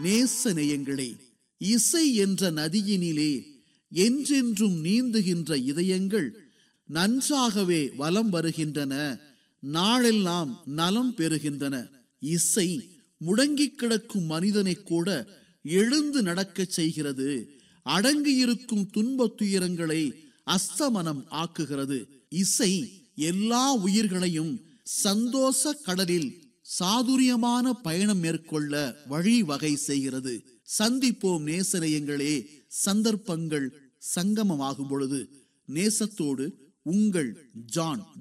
நேச நேயங்களே இசை என்ற நதியினிலே என்றென்றும் நீந்துகின்ற இதயங்கள் நன்றாகவே வலம் வருகின்றன நாளெல்லாம் நலம் பெறுகின்றன இசை முடங்கி கிடக்கும் மனிதனை கூட எழுந்து நடக்கச் செய்கிறது அடங்கியிருக்கும் துன்பத் துயரங்களை அஸ்தமனம் ஆக்குகிறது இசை எல்லா உயிர்களையும் சந்தோஷ கடலில் சாதுரியமான பயணம் மேற்கொள்ள வழிவகை செய்கிறது சந்திப்போம் நேசநேயங்களே சந்தர்ப்பங்கள் சங்கமமாகும் பொழுது நேசத்தோடு உங்கள் ஜான்